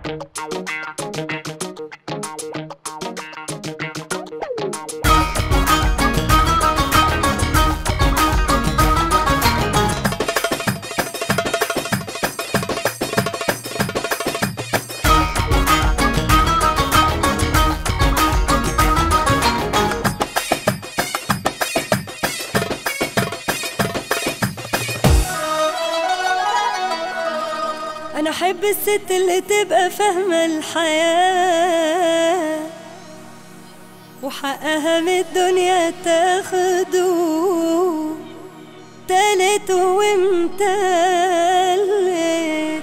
انا احب الست اللي تبقى فاهمة الحياة وحقها من الدنيا تاخده تالت وامتلت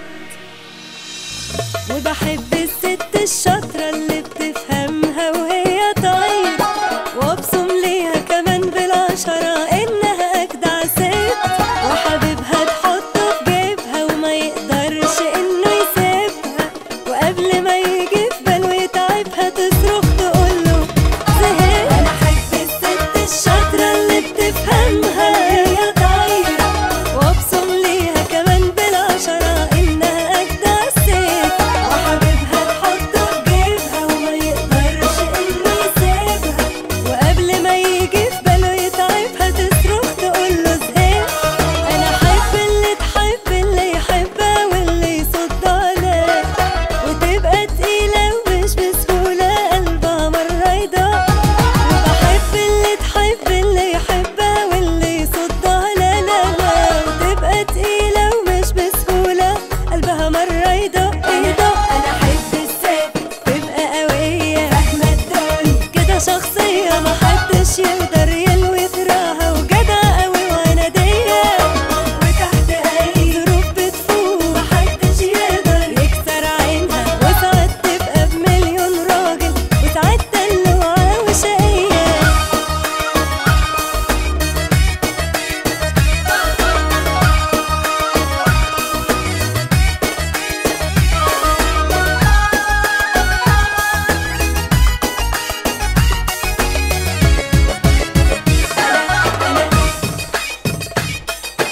وبحب الست الشاطرة اللي بتفهمها وهي طايرة وابصم ليها كمان بالعشرة انها اجدع ست وحبيبها تحطه في جيبها وما يقدرش انه يسيبها وقبل ما يجي في باله يتعبها تصرخ تقوله زهقت انا احب الست الشاطرة اللي بتفهمها هي طايرة وابصم ليها كمان بالعشرة انها اجدع ست وحبيبها تحطه في جيبها وما يقدرش انه يسيبها وقبل ما يجي في باله يتعبها تصرخ تقوله زهقت انا احب اللي تحب اللي يحبها واللي يصد عليها وتبقى تقيلة ومش بسهولة قلبها مرة يضاق وبحب اللي تحب اللي يحبها واللي يصد على لا لا وتبقى تقيلة ومش بسهولة قلبها مرة يدق يدق أنا أحب الست تبقى قوية فاهمة الدنيا كده شخصية محدش يقدر يلوي ذراعها وجدعة قوي وعنادية وتحت أي ظروف بتفوق محدش يقدر يكسر عينها وساعات تبقى بمليون راجل وساعات دلوعة وشقية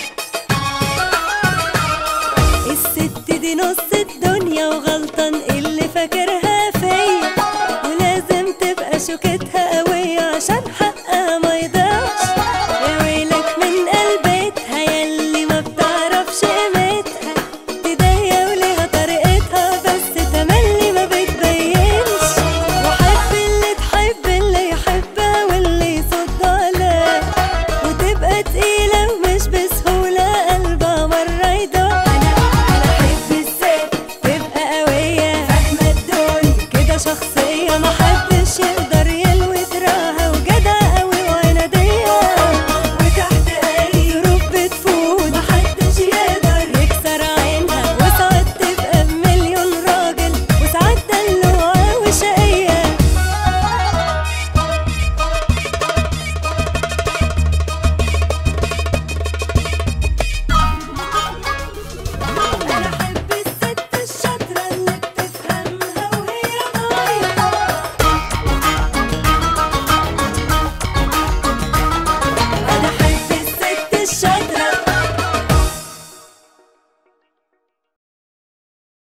الست دي نص الدنيا وغلطان اللي